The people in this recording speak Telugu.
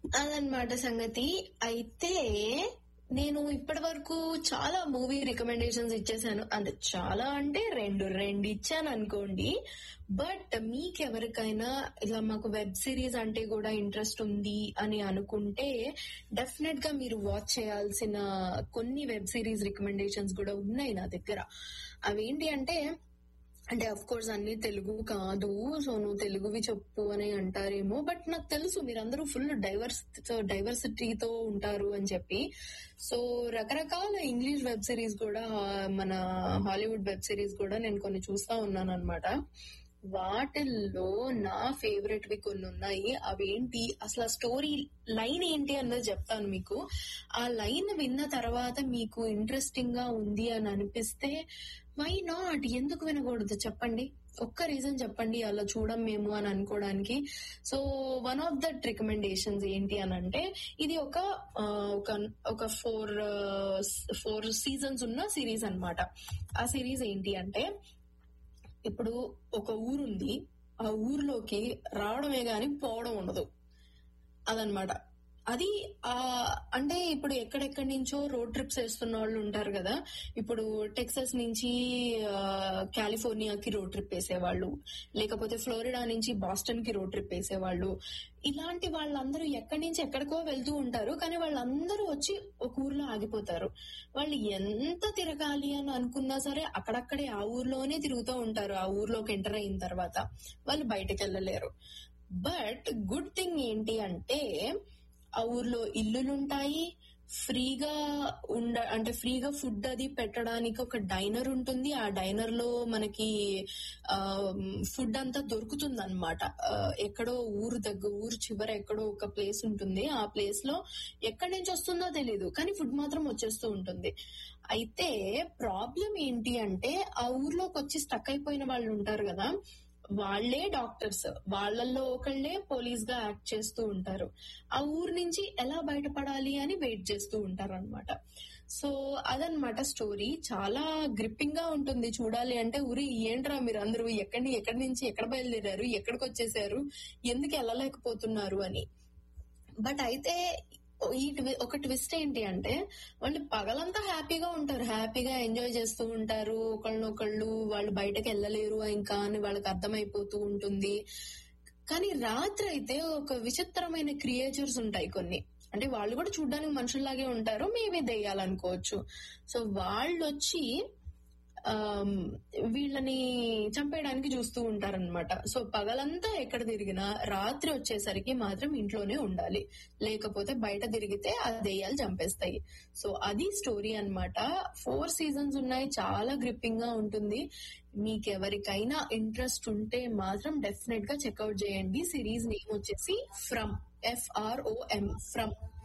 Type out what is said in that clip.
అదనమాట సంగతి అయితే నేను ఇప్పటి వరకు చాలా మూవీ రికమెండేషన్స్ ఇచ్చేసాను అంటే చాలా అంటే రెండు రెండు ఇచ్చాను అనుకోండి బట్ మీకెవరికైనా ఇలా మాకు వెబ్ సిరీస్ అంటే కూడా ఇంట్రెస్ట్ ఉంది అని అనుకుంటే డెఫినెట్ గా మీరు వాచ్ చేయాల్సిన కొన్ని వెబ్ సిరీస్ రికమెండేషన్స్ కూడా ఉన్నాయి నా దగ్గర అవేంటి అంటే అంటే అఫ్ కోర్స్ అన్ని తెలుగు కాదు సో నువ్వు తెలుగువి చెప్పు అని అంటారేమో బట్ నాకు తెలుసు మీరందరూ ఫుల్ డైవర్స్ డైవర్సిటీతో ఉంటారు అని చెప్పి సో రకరకాల ఇంగ్లీష్ వెబ్ సిరీస్ కూడా మన హాలీవుడ్ వెబ్ సిరీస్ కూడా నేను కొన్ని చూస్తా ఉన్నాను అనమాట వాటిల్లో నా ఫేవరెట్ వి కొన్ని ఉన్నాయి అవేంటి అసలు ఆ స్టోరీ లైన్ ఏంటి అన్నది చెప్తాను మీకు ఆ లైన్ విన్న తర్వాత మీకు ఇంట్రెస్టింగ్ గా ఉంది అని అనిపిస్తే వై నాట్ ఎందుకు వినకూడదు చెప్పండి ఒక్క రీజన్ చెప్పండి అలా చూడం మేము అని అనుకోవడానికి so one of that recommendations ఏంటి అని అంటే ఇది ఒక ఆ, ఒక ఒక ఫోర్ ఫోర్ సీజన్స్ ఉన్న సిరీస్ అన్నమాట ఆ సిరీస్ ఏంటి అంటే ఇప్పుడు ఒక ఊరుంది ఆ ఊర్లోకి రావడమే గాని పోవడం ఉండదు అదనమాట అది ఆ అంటే ఇప్పుడు ఎక్కడెక్కడి నుంచో రోడ్ ట్రిప్స్ వేస్తున్న వాళ్ళు ఉంటారు కదా ఇప్పుడు టెక్సస్ నుంచి ఆ, కాలిఫోర్నియాకి రోడ్ ట్రిప్ వేసేవాళ్ళు లేకపోతే ఫ్లోరిడా నుంచి బాస్టన్ కి రోడ్ ట్రిప్ వేసేవాళ్ళు ఇలాంటి వాళ్ళందరూ ఎక్కడి నుంచి ఎక్కడికో వెళ్తూ ఉంటారు కానీ వాళ్ళందరూ వచ్చి ఒక ఊర్లో ఆగిపోతారు వాళ్ళు ఎంత తిరగాలి అని అనుకున్నా సరే అక్కడక్కడే ఆ ఊర్లోనే తిరుగుతూ ఉంటారు ఆ ఊర్లోకి ఎంటర్ అయిన తర్వాత వాళ్ళు బయటకు వెళ్ళలేరు బట్ గుడ్ థింగ్ ఏంటి అంటే ఆ ఊర్లో ఇల్లులుంటాయి ఫ్రీగా ఉండ అంటే ఫ్రీగా ఫుడ్ అది పెట్టడానికి ఒక డైనర్ ఉంటుంది ఆ డైనర్ లో మనకి ఫుడ్ అంతా దొరుకుతుంది అనమాట ఎక్కడో ఊరు దగ్గర ఊరు చివర ఎక్కడో ఒక ప్లేస్ ఉంటుంది ఆ ప్లేస్ లో ఎక్కడి నుంచి వస్తుందో తెలీదు కానీ ఫుడ్ మాత్రం వచ్చేస్తూ ఉంటుంది అయితే ప్రాబ్లం ఏంటి అంటే ఆ ఊర్లోకి వచ్చి స్టక్ అయిపోయిన వాళ్ళు ఉంటారు కదా వాళ్లే డాక్టర్స్ వాళ్ళల్లో ఒకళ్లే పోలీస్ గా యాక్ట్ చేస్తూ ఉంటారు ఆ ఊరు నుంచి ఎలా బయటపడాలి అని వెయిట్ చేస్తూ ఉంటారు అనమాట సో అదనమాట స్టోరీ చాలా గ్రిప్పింగ్ గా ఉంటుంది చూడాలి అంటే ఊరి ఏంట్రా మీరు అందరూ ఎక్కడి ఎక్కడి నుంచి ఎక్కడ బయలుదేరారు ఎక్కడికి వచ్చేసారు ఎందుకు వెళ్ళలేకపోతున్నారు అని బట్ అయితే ఈ ట్వి- ఒక ట్విస్ట్ ఏంటి అంటే వాళ్ళు పగలంతా హ్యాపీగా ఉంటారు హ్యాపీగా ఎంజాయ్ చేస్తూ ఉంటారు ఒకళ్ళనొకళ్ళు వాళ్ళు బయటకు వెళ్ళలేరు ఇంకా అని వాళ్ళకి అర్థమైపోతూ ఉంటుంది కానీ రాత్రి అయితే ఒక విచిత్రమైన క్రియేచర్స్ ఉంటాయి కొన్ని అంటే వాళ్ళు కూడా చూడడానికి మనుషుల్లాగే ఉంటారు మేబీ దెయ్యాలనుకోవచ్చు సో వాళ్ళు వచ్చి ఆమ్, వీళ్ళని చంపేయడానికి చూస్తూ ఉంటారన్నమాట సో పగలంతా ఎక్కడ తిరిగినా రాత్రి వచ్చేసరికి మాత్రం ఇంట్లోనే ఉండాలి లేకపోతే బయట తిరిగితే ఆ దెయ్యాలు చంపేస్తాయి సో అది స్టోరీ అన్నమాట ఫోర్ సీజన్స్ ఉన్నాయి చాలా గ్రిప్పింగ్ గా ఉంటుంది మీకు ఎవరికైనా ఇంట్రెస్ట్ ఉంటే మాత్రం డెఫినెట్ గా చెక్అవుట్ చేయండి సిరీస్ నేమ్ వచ్చేసి ఫ్రమ్ ఎఫ్ఆర్ఓఎం ఫ్రమ్